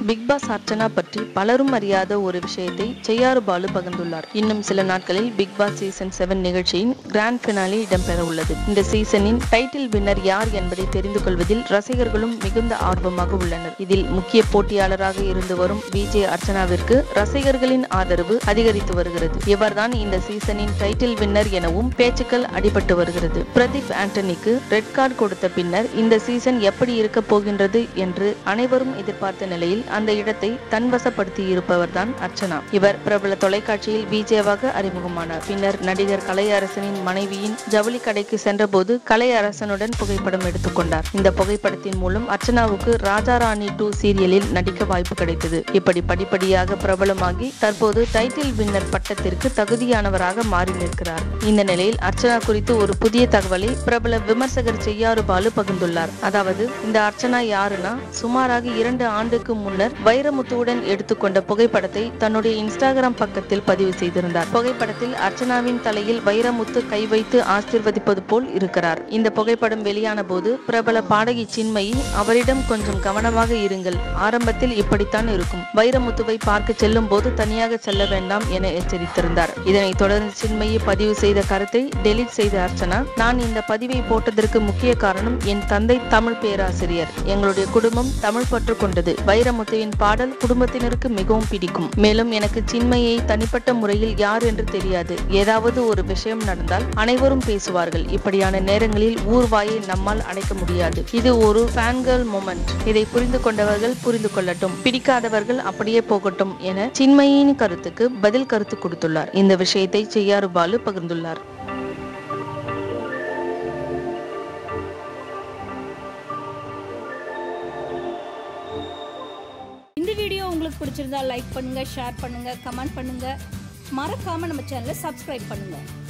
big pass Archana பற்றி பலரும் அறியாத ஒரு விஷயத்தை செய்யாறு பாலு பகிர்ந்துள்ளார் இன்னும் சில நாட்களில் பிக் பாஸ் சீசன் செவன் நிகழ்ச்சியின் கிராண்ட் பினாலே இடம்பெற உள்ளது இந்த சீசனின் டைட்டில் வின்னர் யார் என்பதை தெரிந்து கொள்வதில் ரசிகர்களும் மிகுந்த ஆர்வமாக உள்ளனர் இதில் முக்கிய போட்டியாளராக இருந்து வரும் விஜே அர்ச்சனாவிற்கு ரசிகர்களின் ஆதரவு அதிகரித்து வருகிறது இவர்தான் இந்த சீசனின் டைட்டில் வின்னர் எனவும் பேச்சுக்கள் அடிபட்டு வருகிறது பிரதீப் ஆண்டனிக்கு ரெட் கார்டு கொடுத்த பின்னர் இந்த சீசன் எப்படி இருக்க போகின்றது என்று அனைவரும் எதிர்பார்த்த நிலையில் அந்த இடத்தை தன்வசப்படுத்தி இருப்பவர்தான் அர்ச்சனா இவர் பிரபல தொலைக்காட்சியில் விஜேவாக அறிமுகமானார் பின்னர் நடிகர் கலையரசனின் மனைவியின் ஜவுளி கடைக்கு சென்றபோது கலையரசனுடன் புகைப்படம் எடுத்துக்கொண்டார் இந்த புகைப்படத்தின் மூலம் அர்ச்சனாவுக்கு ராஜா ராணி டூ சீரியலில் நடிக்க வாய்ப்பு கிடைத்தது இப்படி படிப்படியாக பிரபலமாகி தற்போது டைட்டில் வின்னர் பட்டத்திற்கு தகுதியானவராக மாறி நிற்கிறார் இந்த நிலையில் அர்ச்சனா குறித்து ஒரு புதிய தகவலை பிரபல விமர்சகர் செய்யாறு பாலு பகிர்ந்துள்ளார் அதாவது இந்த அர்ச்சனா யாருன்னா சுமாராக இரண்டு ஆண்டுக்கு முன்னர் வைரமுத்துவுடன் எடுத்துக்கொண்ட புகைப்படத்தை தன்னுடைய இன்ஸ்டாகிராம் பக்கத்தில் பதிவு செய்திருந்தார் புகைப்படத்தில் அர்ச்சனாவின் தலையில் வைரமுத்து கை வைத்து ஆசிர்வதிப்பது போல் இருக்கிறார் இந்த புகைப்படம் வெளியான போது பிரபல பாடகி சின்மயி அவரிடம் கொஞ்சம் கவனமாக இருங்கள் ஆரம்பத்தில் இப்படித்தான் இருக்கும் வைரமுத்துவை பார்க்க செல்லும் போது தனியாக செல்ல வேண்டாம் என எச்சரித்திருந்தார் இதனைத் தொடர்ந்து சின்மயி பதிவு செய்த கருத்தை டெலீட் செய்த அர்ச்சனா நான் இந்த பதிவை போட்டதற்கு முக்கிய காரணம் என் தந்தை தமிழ் பேராசிரியர் எங்களுடைய குடும்பம் தமிழ் பற்று கொண்டது வைரமுத்துவின் பாடல் குடும்பத்தினருக்கு மிகவும் பிடிக்கும் மேலும் எனக்கு சின்மையை தனிப்பட்ட முறையில் யார் என்று தெரியாது ஏதாவது ஒரு விஷயம் நடந்தால் அனைவரும் பேசுவார்கள் இப்படியான நேரங்களில் ஊர்வாயை நம்மால் அடைக்க முடியாது இது ஒரு ஃபேன்கேர்ள் மொமெண்ட் இதை புரிந்து கொண்டவர்கள் புரிந்து கொள்ளட்டும் பிடிக்காதவர்கள் அப்படியே போகட்டும் என சின்மயின் கருத்துக்கு பதில் கருத்து கொடுத்துள்ளார் இந்த விஷயத்தை செய்யாறு பாலு பகிர்ந்துள்ளார் இந்த வீடியோ உங்களுக்கு பிடிச்சிருந்தா லைக் பண்ணுங்க ஷேர் பண்ணுங்க கமெண்ட் பண்ணுங்க மறக்காம நம்ம சேனலை சப்ஸ்கிரைப் பண்ணுங்க